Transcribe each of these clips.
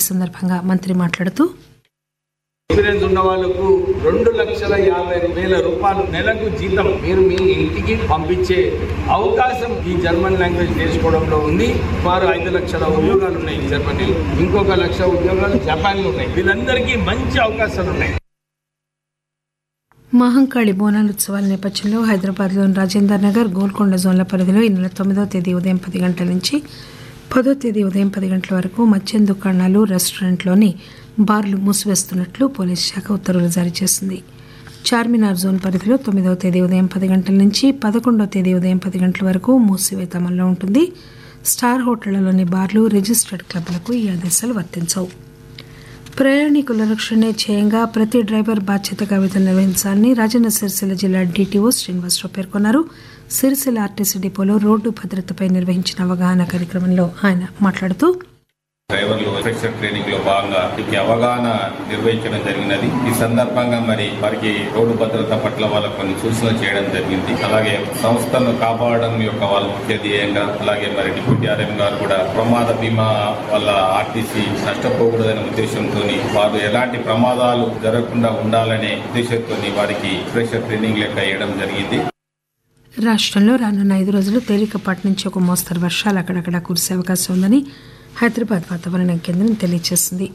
సందర్భంగా మంత్రి మాట్లాడుతూ ఎక్స్పీరియన్స్ ఉన్న వాళ్ళకు రెండు లక్షల యాభై వేల రూపాయలు నెలకు జీతం మీరు మీ ఇంటికి పంపించే అవకాశం ఈ జర్మన్ లాంగ్వేజ్ నేర్చుకోవడంలో ఉంది వారు ఐదు లక్షల ఉద్యోగాలు ఉన్నాయి జర్మనీలో ఇంకొక లక్ష ఉద్యోగాలు జపాన్లో ఉన్నాయి వీళ్ళందరికీ మంచి అవకాశాలు ఉన్నాయి మహంకాళి బోనాలుత్సవాల నేపథ్యంలో హైదరాబాద్లోని రాజేందర్ నగర్ గోల్కొండ జోన్ల పరిధిలో ఈ నెల తొమ్మిదో తేదీ ఉదయం పది గంటల నుంచి పదో తేదీ ఉదయం పది గంటల వరకు మద్యం దుకాణాలు రెస్టారెంట్లోని బార్లు మూసివేస్తున్నట్లు పోలీస్ శాఖ ఉత్తర్వులు జారీ చేసింది చార్మినార్ జోన్ పరిధిలో తొమ్మిదవ తేదీ ఉదయం పది గంటల నుంచి పదకొండవ తేదీ ఉదయం పది గంటల వరకు మూసివేత అమల్లో ఉంటుంది స్టార్ హోటళ్లలోని బార్లు రిజిస్టర్డ్ క్లబ్లకు ఈ ఆదేశాలు వర్తించవు ప్రయాణికుల రక్షణే ధ్యేయంగా ప్రతి డ్రైవర్ బాధ్యతగా విధులు నిర్వహించాలని రాజన్న సిరిసిల్ల జిల్లా డీటీఓ శ్రీనివాసరావు పేర్కొన్నారు సిరిసిల్ల ఆర్టీసీ డిపోలో రోడ్డు భద్రతపై నిర్వహించిన అవగాహన కార్యక్రమంలో ఆయన మాట్లాడుతూ డ్రైవర్లు ఫ్రెషర్ ట్రైనింగ్ లో భాగంగా వీరికి అవగాహన నిర్వహించడం జరిగినది ఈ సందర్భంగా మరి వారికి రోడ్డు భద్రత పట్ల వాళ్ళకు కొన్ని సూచనలు చేయడం జరిగింది అలాగే సంస్థను కాపాడడం యొక్క వాళ్ళ ముఖ్య ధ్యేయంగా అలాగే మరి డిప్యూటీ ఆర్ఎం గారు కూడా ప్రమాద బీమా వల్ల ఆర్టీసీ నష్టపోకూడదనే ఉద్దేశంతో వారు ఎలాంటి ప్రమాదాలు జరగకుండా ఉండాలనే ఉద్దేశంతో వారికి ఫ్రెషర్ ట్రైనింగ్ లెక్క వేయడం జరిగింది రాష్ట్రంలో రానున్న ఐదు రోజులు తేలికపాటి నుంచి ఒక మోస్తరు వర్షాలు అక్కడక్కడ కురిసే అవకాశం ఉందని హైదరాబాద్ వాతావరణ కేంద్రం తెలియజేసింది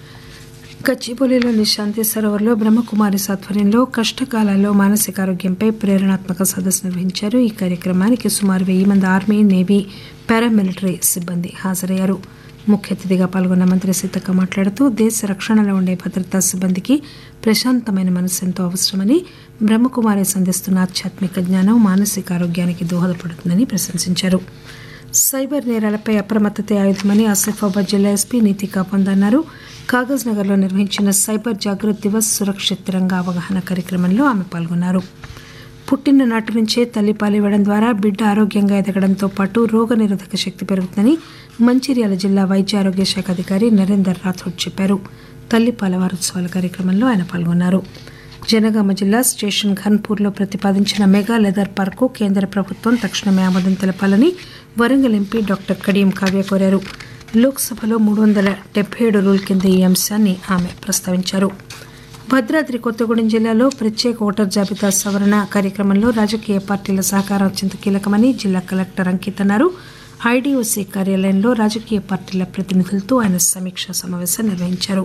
గచ్చిబౌలిలోని శాంతి సరోవర్లో బ్రహ్మకుమారి సాధ్వర్యంలో కష్టకాలాల్లో మానసిక ఆరోగ్యంపై ప్రేరణాత్మక సదస్సు నిర్వహించారు ఈ కార్యక్రమానికి సుమారు వెయ్యి మంది ఆర్మీ నేవీ పారామిలిటరీ సిబ్బంది హాజరయ్యారు ముఖ్య అతిథిగా పాల్గొన్న మంత్రి సీతక్క మాట్లాడుతూ దేశ రక్షణలో ఉండే భద్రతా సిబ్బందికి ప్రశాంతమైన మనసు ఎంతో అవసరమని బ్రహ్మకుమారి సంధిస్తున్న ఆధ్యాత్మిక జ్ఞానం మానసిక ఆరోగ్యానికి దోహదపడుతుందని ప్రశంసించారు సైబర్ నేరాలపై అప్రమత్తతే ఆయుధమని ఆసిఫాబాద్ జిల్లా ఎస్పీ నీతికా పొందన్నారు కాగజ్ నగర్లో నిర్వహించిన సైబర్ జాగృత్ దివస్ సురక్షిత్ తిరంగా అవగాహన కార్యక్రమంలో ఆమె పాల్గొన్నారు పుట్టిన నాటి నుంచే తల్లిపాలు ఇవ్వడం ద్వారా బిడ్డ ఆరోగ్యంగా ఎదగడంతో పాటు రోగనిరోధక శక్తి పెరుగుతుందని మంచిర్యాల జిల్లా వైద్య ఆరోగ్య శాఖ అధికారి నరేందర్ రాథోడ్ చెప్పారు తల్లిపాల వారోత్సవాల కార్యక్రమంలో ఆయన పాల్గొన్నారు జనగామ జిల్లా స్టేషన్ ఘన్పూర్లో ప్రతిపాదించిన మెగా లెదర్ పార్కు కేంద్ర ప్రభుత్వం తక్షణమే ఆమోదం తెలపాలని వరంగల్ ఎంపీ డాక్టర్ కడియం కావ్య కోరారు లోక్సభలో మూడు వందల డెబ్బై ఏడు రూల్ కింద ఈ అంశాన్ని ఆమె ప్రస్తావించారు భద్రాద్రి కొత్తగూడెం జిల్లాలో ప్రత్యేక ఓటర్ జాబితా సవరణ కార్యక్రమంలో రాజకీయ పార్టీల సహకారం అత్యంత కీలకమని జిల్లా కలెక్టర్ అంకిత్ అన్నారు ఐడీఓసీ కార్యాలయంలో రాజకీయ పార్టీల ప్రతినిధులతో ఆయన సమీక్షా సమావేశం నిర్వహించారు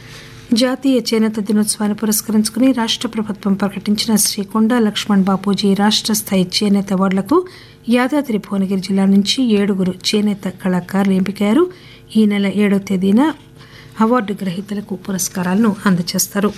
జాతీయ చేనేత దినోత్సవాన్ని పురస్కరించుకుని రాష్ట్ర ప్రభుత్వం ప్రకటించిన శ్రీ కొండా లక్ష్మణ్ బాపూజీ రాష్ట్ర స్థాయి చేనేత అవార్డులకు యాదాద్రి భువనగిరి జిల్లా నుంచి ఏడుగురు చేనేత కళాకారులు ఎంపికయ్యారు ఈ నెల ఏడో తేదీన అవార్డు గ్రహీతలకు పురస్కారాలను అందజేస్తారు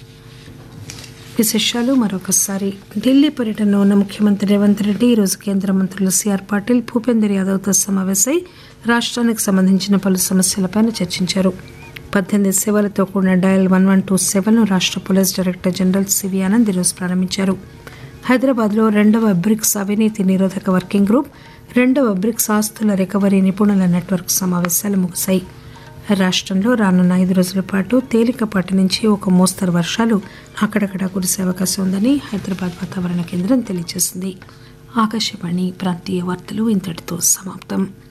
విశేషాలు మరొకసారి ఢిల్లీ పర్యటనలో ఉన్న ముఖ్యమంత్రి రేవంత్ రెడ్డి ఈరోజు కేంద్ర మంత్రులు సిఆర్ పాటిల్ భూపేందర్ యాదవ్తో సమావేశమై రాష్ట్రానికి సంబంధించిన పలు సమస్యలపై చర్చించారు పద్దెనిమిది సేవలతో కూడిన డయల్ వన్ వన్ టూ సెవెన్ను రాష్ట్ర police director general CV Anand ఈరోజు ప్రారంభించారు హైదరాబాద్లో రెండవ బ్రిక్స్ అవినీతి నిరోధక వర్కింగ్ గ్రూప్ రెండవ బ్రిక్స్ ఆస్తుల రికవరీ నిపుణుల నెట్వర్క్ సమావేశాలు ముగిశాయి రాష్ట్రంలో రానున్న ఐదు రోజుల పాటు తేలికపాటి నుంచి ఒక మోస్తరు వర్షాలు అక్కడక్కడ కురిసే అవకాశం ఉందని హైదరాబాద్ వాతావరణ కేంద్రం తెలియజేసింది ఆకాశవాణి ప్రాంతీయ వార్తలు ఇంతటితో సమాప్తం